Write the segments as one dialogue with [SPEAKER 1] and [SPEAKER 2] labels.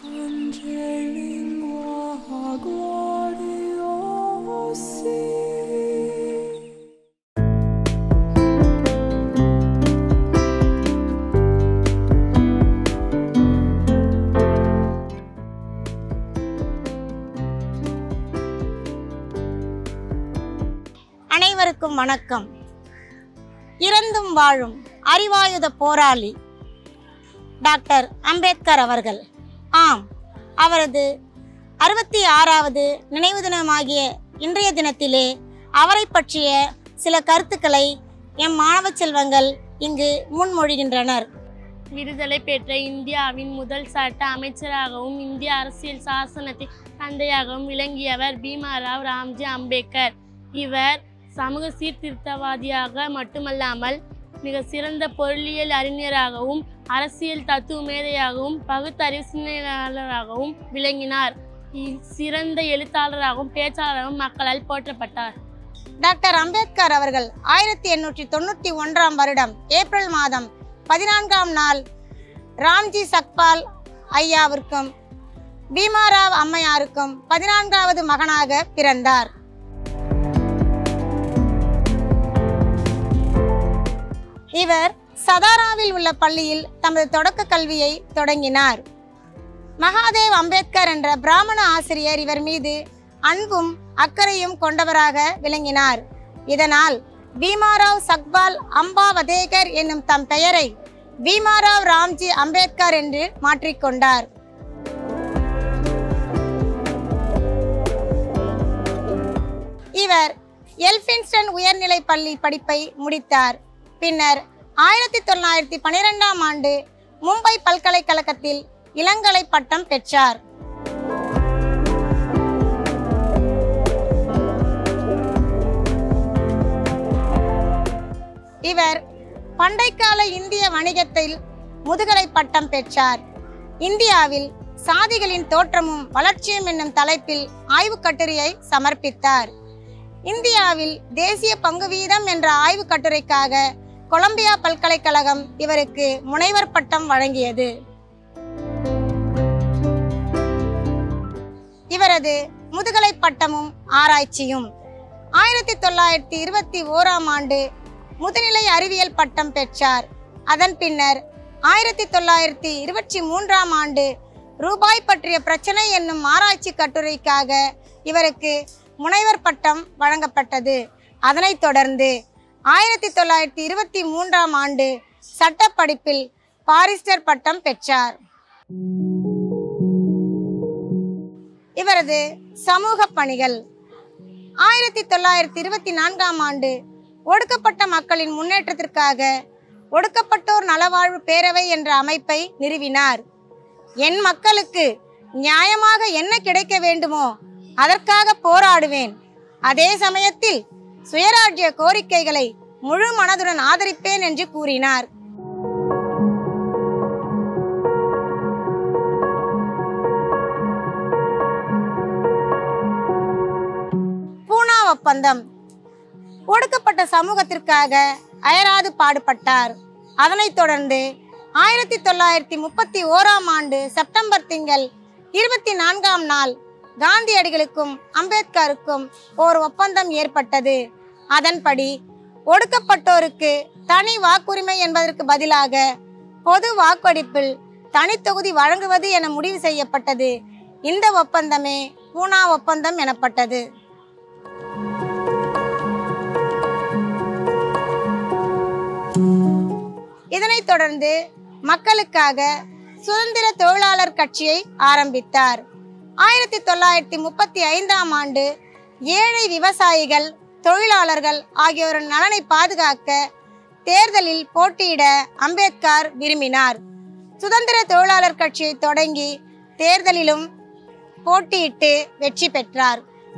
[SPEAKER 1] Angelingua gloriosi.
[SPEAKER 2] அனைவருக்கும் வணக்கம் இறந்தும் வாழும் அறிவாயுத போராளி டாக்டர் அம்பேத்கர் அவர்கள் ஆம் அவரது அறுபத்தி ஆறாவது நினைவு தினமாகிய இன்றைய தினத்திலே அவரை பற்றிய சில கருத்துக்களை எம் மாணவ செல்வங்கள் இங்கு முன்மொழிகின்றனர்
[SPEAKER 3] விடுதலை பெற்ற இந்தியாவின் முதல் சட்ட அமைச்சராகவும் இந்திய அரசியல் சாசனத்தின் தந்தையாகவும் விளங்கியவர் பீமாராவ் ராம்ஜி அம்பேத்கர் இவர் சமூக சீர்திருத்தவாதியாக மட்டுமல்லாமல் மிக சிறந்த பொருளியல் அறிஞராகவும் அரசியல் தத்துவ மேதையாகவும் பகுத்தறிவு சிந்தனையாளராகவும் விளங்கினார் இ- சிறந்த எழுத்தாளராகவும் பேச்சாளராகவும் மக்களால் போற்றப்பட்டார்
[SPEAKER 2] டாக்டர் அம்பேத்கர் அவர்கள் ஆயிரத்தி எண்ணூற்றி தொண்ணூற்றி ஒன்றாம் வருடம் ஏப்ரல் மாதம் பதினான்காம் நாள் ராம்ஜி சக்பால் ஐயாவிற்கும் பீமாராவ் அம்மையாருக்கும் பதினான்காவது மகனாக பிறந்தார் இவர் சதாராவில் உள்ள பள்ளியில் தமது தொடக்க கல்வியை தொடங்கினார் மகாதேவ் அம்பேத்கர் என்ற பிராமண ஆசிரியர் இவர் மீது அன்பும் அக்கறையும் கொண்டவராக விளங்கினார் இதனால் பீமாராவ் சக்பால் அம்பாவதேகர் என்னும் தம் பெயரை பீமாராவ் ராம்ஜி அம்பேத்கர் என்று மாற்றிக்கொண்டார் இவர் எல்பின்ஸ்டன் உயர்நிலை பள்ளி படிப்பை முடித்தார் பின்னர் ஆயிரத்தி தொள்ளாயிரத்தி பனிரெண்டாம் ஆண்டு மும்பை பல்கலைக்கழகத்தில் இளங்கலை பட்டம் பெற்றார் இவர் பண்டைக்கால இந்திய வணிகத்தில் முதுகலை பட்டம் பெற்றார் இந்தியாவில் சாதிகளின் தோற்றமும் வளர்ச்சியும் என்னும் தலைப்பில் ஆய்வுக் கட்டுரையை சமர்ப்பித்தார் இந்தியாவில் தேசிய பங்கு வீதம் என்ற ஆய்வுக் கட்டுரைக்காக கொலம்பியா பல்கலைக்கழகம் இவருக்கு முனைவர் பட்டம் வழங்கியது இவரது முதுகலை பட்டமும் ஆராய்ச்சியும் ஆயிரத்தி தொள்ளாயிரத்தி இருபத்தி ஓராம் ஆண்டு முதுநிலை அறிவியல் பட்டம் பெற்றார் அதன் பின்னர் ஆயிரத்தி தொள்ளாயிரத்தி இருபத்தி மூன்றாம் ஆண்டு ரூபாய் பற்றிய பிரச்சனை என்னும் ஆராய்ச்சி கட்டுரைக்காக இவருக்கு முனைவர் பட்டம் வழங்கப்பட்டது அதனைத் தொடர்ந்து ஆயிரத்தி தொள்ளாயிரத்தி இருபத்தி மூன்றாம் ஆண்டு சட்டப்படிப்பில் பாரிஸ்டர் பட்டம் பெற்றார் இவரது சமூக பணிகள் ஆயிரத்தி தொள்ளாயிரத்தி இருபத்தி நான்காம் ஆண்டு ஒடுக்கப்பட்ட மக்களின் முன்னேற்றத்திற்காக ஒடுக்கப்பட்டோர் நலவாழ்வு பேரவை என்ற அமைப்பை நிறுவினார் என் மக்களுக்கு நியாயமாக என்ன கிடைக்க வேண்டுமோ அதற்காக போராடுவேன் அதே சமயத்தில் சுயராஜ்ய கோரிக்கைகளை முழு மனதுடன் ஆதரிப்பேன் என்று கூறினார் பூனா ஒப்பந்தம் ஒடுக்கப்பட்ட சமூகத்திற்காக அயராது பாடுபட்டார் அதனைத் தொடர்ந்து ஆயிரத்தி தொள்ளாயிரத்தி முப்பத்தி ஓராம் ஆண்டு செப்டம்பர் திங்கள் இருபத்தி நான்காம் நாள் காந்தியடிகளுக்கும் அம்பேத்கருக்கும் ஓர் ஒப்பந்தம் ஏற்பட்டது அதன்படி ஒடுக்கப்பட்டோருக்கு தனி வாக்குரிமை என்பதற்கு பதிலாக பொது வாக்கெடுப்பில் தனி தொகுதி வழங்குவது என முடிவு செய்யப்பட்டது இந்த ஒப்பந்தமே பூனா ஒப்பந்தம் எனப்பட்டது இதனைத் தொடர்ந்து மக்களுக்காக சுதந்திர தொழிலாளர் கட்சியை ஆரம்பித்தார் ஆயிரத்தி தொள்ளாயிரத்தி முப்பத்தி ஐந்தாம் ஆண்டு ஏழை விவசாயிகள் தொழிலாளர்கள் ஆகியோரின் நலனை பாதுகாக்க தேர்தலில் போட்டியிட அம்பேத்கர் விரும்பினார் சுதந்திர தொழிலாளர் கட்சியை தொடங்கி தேர்தலிலும் போட்டியிட்டு வெற்றி பெற்றார்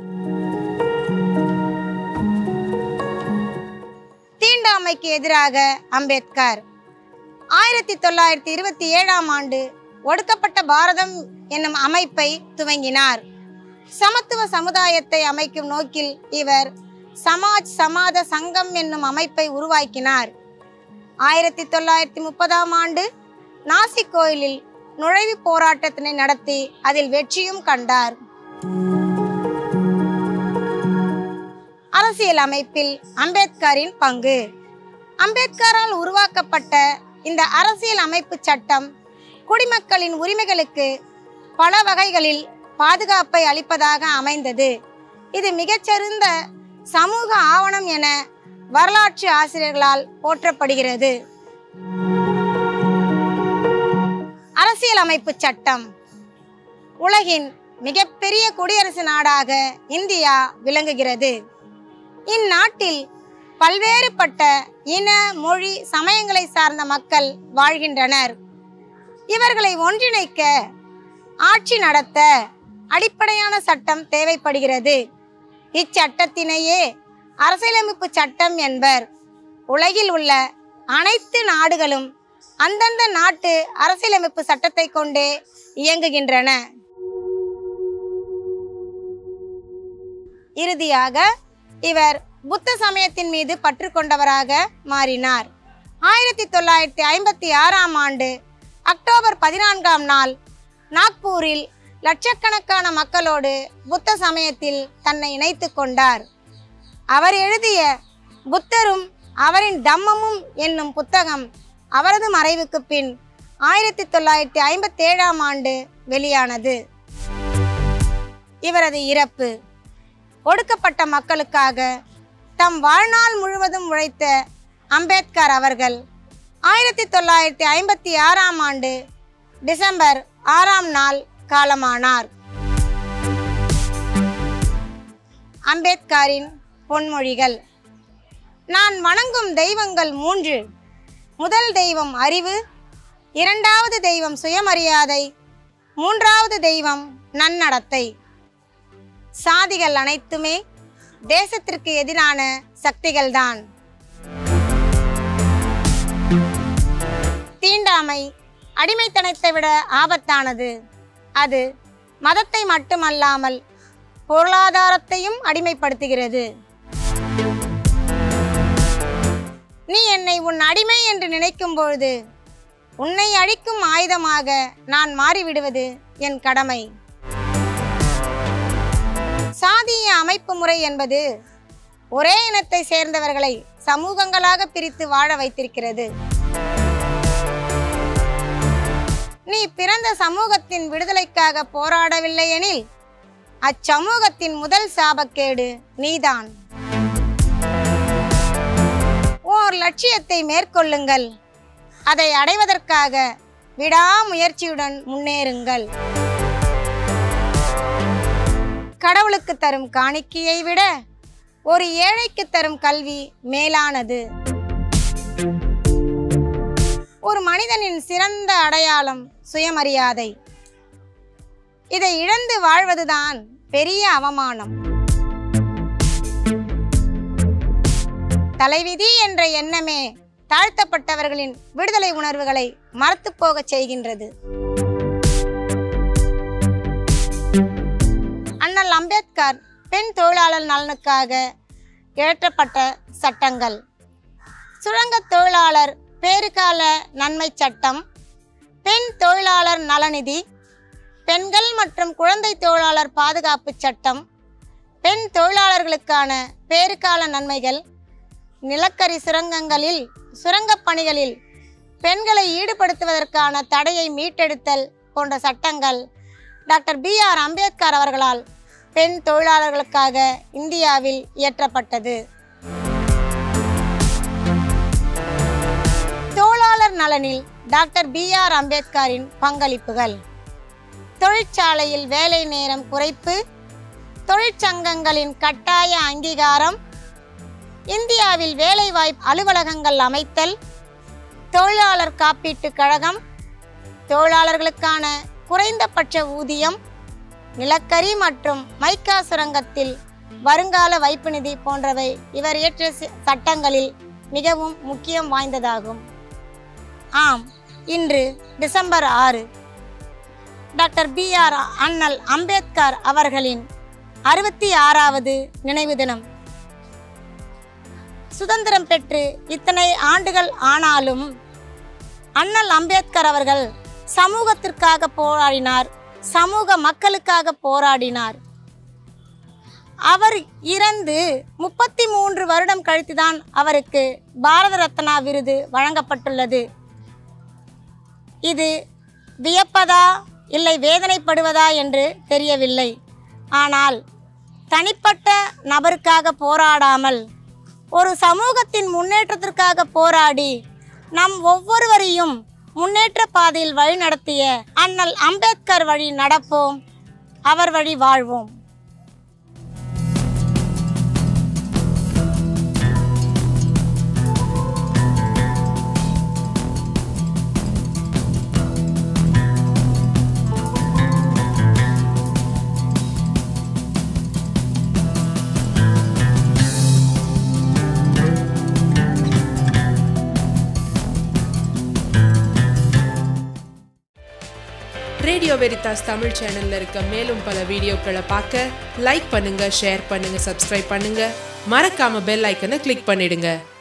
[SPEAKER 2] தீண்டாமைக்கு எதிராக அம்பேத்கர் ஆயிரத்தி தொள்ளாயிரத்தி இருபத்தி ஏழாம் ஆண்டு ஒடுக்கப்பட்ட பாரதம் என்னும் அமைப்பை துவங்கினார் சமத்துவ சமுதாயத்தை அமைக்கும் நோக்கில் இவர் சமாஜ் சமாத சங்கம் என்னும் அமைப்பை உருவாக்கினார் ஆயிரத்தி தொள்ளாயிரத்தி முப்பதாம் ஆண்டு நாசிக் கோயிலில் நுழைவுப் போராட்டத்தினை நடத்தி அதில் வெற்றியும் கண்டார் அரசியல் அமைப்பில் அம்பேத்கரின் பங்கு அம்பேத்கரால் உருவாக்கப்பட்ட இந்த அரசியல் அமைப்பு சட்டம் குடிமக்களின் உரிமைகளுக்கு பல வகைகளில் பாதுகாப்பை அளிப்பதாக அமைந்தது இது மிகச்சிறந்த சமூக ஆவணம் என வரலாற்று ஆசிரியர்களால் போற்றப்படுகிறது அரசியல் அமைப்பு சட்டம் உலகின் மிகப்பெரிய குடியரசு நாடாக இந்தியா விளங்குகிறது இந்நாட்டில் பல்வேறுபட்ட இன மொழி சமயங்களை சார்ந்த மக்கள் வாழ்கின்றனர் இவர்களை ஒன்றிணைக்க ஆட்சி நடத்த அடிப்படையான சட்டம் தேவைப்படுகிறது இச்சட்டத்தினையே அரசியலமைப்பு சட்டம் என்பர் உலகில் உள்ள அனைத்து நாடுகளும் அந்தந்த நாட்டு அரசியலமைப்பு சட்டத்தை கொண்டே இயங்குகின்றன இறுதியாக இவர் புத்த சமயத்தின் மீது பற்று கொண்டவராக மாறினார் ஆயிரத்தி தொள்ளாயிரத்தி ஐம்பத்தி ஆறாம் ஆண்டு அக்டோபர் பதினான்காம் நாள் நாக்பூரில் லட்சக்கணக்கான மக்களோடு புத்த சமயத்தில் தன்னை இணைத்து கொண்டார் அவர் எழுதிய புத்தரும் அவரின் தம்மமும் என்னும் புத்தகம் அவரது மறைவுக்கு பின் ஆயிரத்தி தொள்ளாயிரத்தி ஐம்பத்தி ஏழாம் ஆண்டு வெளியானது இவரது இறப்பு ஒடுக்கப்பட்ட மக்களுக்காக தம் வாழ்நாள் முழுவதும் உழைத்த அம்பேத்கர் அவர்கள் ஆயிரத்தி தொள்ளாயிரத்தி ஐம்பத்தி ஆறாம் ஆண்டு டிசம்பர் ஆறாம் நாள் காலமானார் அம்பேத்கரின் பொன்மொழிகள் நான் வணங்கும் தெய்வங்கள் மூன்று முதல் தெய்வம் அறிவு இரண்டாவது தெய்வம் சுயமரியாதை மூன்றாவது தெய்வம் நன்னடத்தை சாதிகள் அனைத்துமே தேசத்திற்கு எதிரான சக்திகள்தான் தீண்டாமை அடிமைத்தனத்தை விட ஆபத்தானது அது மதத்தை மட்டுமல்லாமல் பொருளாதாரத்தையும் அடிமைப்படுத்துகிறது நீ என்னை உன் அடிமை என்று நினைக்கும் பொழுது உன்னை அழிக்கும் ஆயுதமாக நான் மாறிவிடுவது என் கடமை சாதிய அமைப்பு முறை என்பது ஒரே இனத்தை சேர்ந்தவர்களை சமூகங்களாக பிரித்து வாழ வைத்திருக்கிறது நீ பிறந்த சமூகத்தின் விடுதலைக்காக போராடவில்லை எனில் அச்சமூகத்தின் முதல் சாபக்கேடு நீதான் ஓர் லட்சியத்தை மேற்கொள்ளுங்கள் அதை அடைவதற்காக விடாமுயற்சியுடன் முன்னேறுங்கள் கடவுளுக்கு தரும் காணிக்கையை விட ஒரு ஏழைக்கு தரும் கல்வி மேலானது ஒரு மனிதனின் சிறந்த அடையாளம் சுயமரியாதை இதை இழந்து வாழ்வதுதான் பெரிய அவமானம் தலைவிதி என்ற எண்ணமே தாழ்த்தப்பட்டவர்களின் விடுதலை உணர்வுகளை மறத்துப் போகச் செய்கின்றது அண்ணல் அம்பேத்கர் பெண் தொழிலாளர் நலனுக்காக இயற்றப்பட்ட சட்டங்கள் சுரங்கத் தொழிலாளர் பேறுகால நன்மை சட்டம் பெண் தொழிலாளர் நலநிதி பெண்கள் மற்றும் குழந்தை தொழிலாளர் பாதுகாப்பு சட்டம் பெண் தொழிலாளர்களுக்கான பேறுகால நன்மைகள் நிலக்கரி சுரங்கங்களில் சுரங்கப் பணிகளில் பெண்களை ஈடுபடுத்துவதற்கான தடையை மீட்டெடுத்தல் போன்ற சட்டங்கள் டாக்டர் பி ஆர் அம்பேத்கர் அவர்களால் பெண் தொழிலாளர்களுக்காக இந்தியாவில் இயற்றப்பட்டது தொழிலாளர் நலனில் டாக்டர் பி ஆர் அம்பேத்கரின் பங்களிப்புகள் தொழிற்சாலையில் வேலை நேரம் குறைப்பு தொழிற்சங்கங்களின் கட்டாய அங்கீகாரம் இந்தியாவில் வேலைவாய்ப்பு அலுவலகங்கள் அமைத்தல் தொழிலாளர் காப்பீட்டுக் கழகம் தொழிலாளர்களுக்கான குறைந்தபட்ச ஊதியம் நிலக்கரி மற்றும் மைக்கா சுரங்கத்தில் வருங்கால வைப்பு நிதி போன்றவை இவர் இயற்றிய சி- சட்டங்களில் மிகவும் முக்கியம் வாய்ந்ததாகும் ஆம் இன்று டிசம்பர் ஆறு டாக்டர் பி ஆர் அண்ணல் அம்பேத்கர் அவர்களின் அறுபத்தி ஆறாவது நினைவு தினம் சுதந்திரம் பெற்று இத்தனை ஆண்டுகள் ஆனாலும் அண்ணல் அம்பேத்கர் அவர்கள் சமூகத்திற்காக போராடினார் சமூக மக்களுக்காக போராடினார் அவர் இறந்து முப்பத்தி மூன்று வருடம் கழித்துதான் அவருக்கு பாரத ரத்னா விருது வழங்கப்பட்டுள்ளது இது வியப்பதா இல்லை வேதனைப்படுவதா என்று தெரியவில்லை ஆனால் தனிப்பட்ட நபருக்காக போராடாமல் ஒரு சமூகத்தின் முன்னேற்றத்திற்காக போராடி நம் ஒவ்வொருவரையும் முன்னேற்ற பாதையில் வழி நடத்திய அண்ணல் அம்பேத்கர் வழி நடப்போம் அவர் வழி வாழ்வோம்
[SPEAKER 4] ரேடியோ வெரிதாஸ் தமிழ் சேனல்ல இருக்க மேலும் பல வீடியோக்களை பார்க்க லைக் பண்ணுங்க ஷேர் பண்ணுங்க சப்ஸ்கிரைப் பண்ணுங்க மறக்காம பெல் ஐக்கனை கிளிக் பண்ணிடுங்க